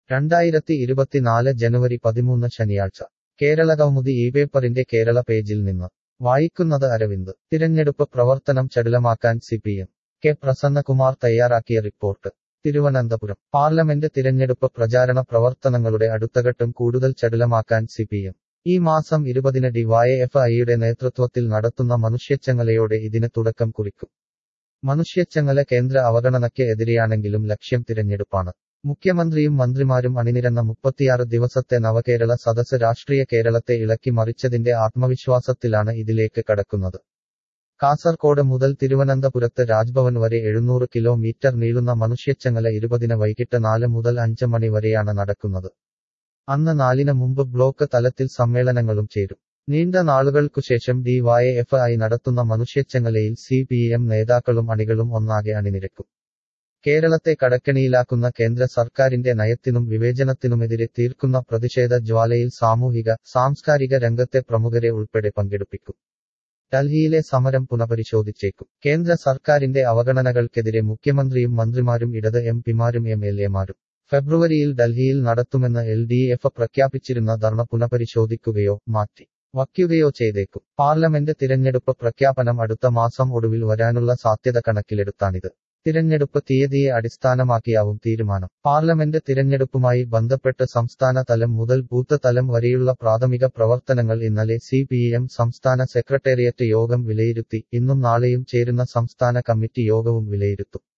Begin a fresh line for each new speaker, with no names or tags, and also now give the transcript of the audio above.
രണ്ടായിരത്തി ഇരുപത്തിനാല് ജനുവരി പതിമൂന്ന് ശനിയാഴ്ച കേരളകൗമുദി ഈ പേപ്പറിന്റെ കേരള പേജിൽ നിന്ന് വായിക്കുന്നത് അരവിന്ദ് തിരഞ്ഞെടുപ്പ് പ്രവർത്തനം ചടുലമാക്കാൻ സിപിഎം കെ പ്രസന്നകുമാർ തയ്യാറാക്കിയ റിപ്പോർട്ട് തിരുവനന്തപുരം പാർലമെന്റ് തിരഞ്ഞെടുപ്പ് പ്രചാരണ പ്രവർത്തനങ്ങളുടെ അടുത്തഘട്ടം കൂടുതൽ ചടുലമാക്കാൻ സിപിഎം ഈ മാസം ഇരുപതിന് ഡിവൈഎഫ് ഐയുടെ നേതൃത്വത്തിൽ നടത്തുന്ന മനുഷ്യച്ചങ്ങലയോടെ ഇതിന് തുടക്കം കുറിക്കും മനുഷ്യച്ചങ്ങല കേന്ദ്ര അവഗണനയ്ക്ക് എതിരെയാണെങ്കിലും ലക്ഷ്യം തിരഞ്ഞെടുപ്പാണ് മുഖ്യമന്ത്രിയും മന്ത്രിമാരും അണിനിരന്ന മുപ്പത്തിയാറ് ദിവസത്തെ നവകേരള സദസ് രാഷ്ട്രീയ കേരളത്തെ ഇളക്കി മറിച്ചതിന്റെ ആത്മവിശ്വാസത്തിലാണ് ഇതിലേക്ക് കടക്കുന്നത് കാസർകോട് മുതൽ തിരുവനന്തപുരത്ത് രാജ്ഭവൻ വരെ എഴുന്നൂറ് കിലോമീറ്റർ നീളുന്ന മനുഷ്യച്ചങ്ങല ഇരുപതിന് വൈകിട്ട് നാല് മുതൽ അഞ്ച് മണി വരെയാണ് നടക്കുന്നത് അന്ന് നാലിന് മുമ്പ് ബ്ലോക്ക് തലത്തിൽ സമ്മേളനങ്ങളും ചേരും നീണ്ട നാളുകൾക്കുശേഷം ഡിവൈഎഫ് ഐ നടത്തുന്ന മനുഷ്യച്ചങ്ങലയിൽ സി പി എം നേതാക്കളും അണികളും ഒന്നാകെ അണിനിരക്കും കേരളത്തെ കടക്കണിയിലാക്കുന്ന കേന്ദ്ര സർക്കാരിന്റെ നയത്തിനും വിവേചനത്തിനുമെതിരെ തീർക്കുന്ന പ്രതിഷേധ ജ്വാലയിൽ സാമൂഹിക സാംസ്കാരിക രംഗത്തെ പ്രമുഖരെ ഉൾപ്പെടെ പങ്കെടുപ്പിക്കും ഡൽഹിയിലെ സമരം പുനഃപരിശോധിച്ചേക്കും കേന്ദ്ര സർക്കാരിന്റെ അവഗണനകൾക്കെതിരെ മുഖ്യമന്ത്രിയും മന്ത്രിമാരും ഇടത് എം പിമാരും എം എൽ എമാരും ഫെബ്രുവരിയിൽ ഡൽഹിയിൽ നടത്തുമെന്ന് എൽ ഡി എഫ് പ്രഖ്യാപിച്ചിരുന്ന ധർണ പുനഃപരിശോധിക്കുകയോ മാറ്റി വയ്ക്കുകയോ ചെയ്തേക്കും പാർലമെന്റ് തിരഞ്ഞെടുപ്പ് പ്രഖ്യാപനം അടുത്ത മാസം ഒടുവിൽ വരാനുള്ള സാധ്യത കണക്കിലെടുത്താണിത് തിരഞ്ഞെടുപ്പ് തീയതിയെ അടിസ്ഥാനമാക്കിയാവും തീരുമാനം പാർലമെന്റ് തിരഞ്ഞെടുപ്പുമായി ബന്ധപ്പെട്ട് സംസ്ഥാന തലം മുതൽ ബൂത്ത് തലം വരെയുള്ള പ്രാഥമിക പ്രവർത്തനങ്ങൾ ഇന്നലെ സി സംസ്ഥാന സെക്രട്ടേറിയറ്റ് യോഗം വിലയിരുത്തി ഇന്നും നാളെയും ചേരുന്ന സംസ്ഥാന കമ്മിറ്റി യോഗവും വിലയിരുത്തും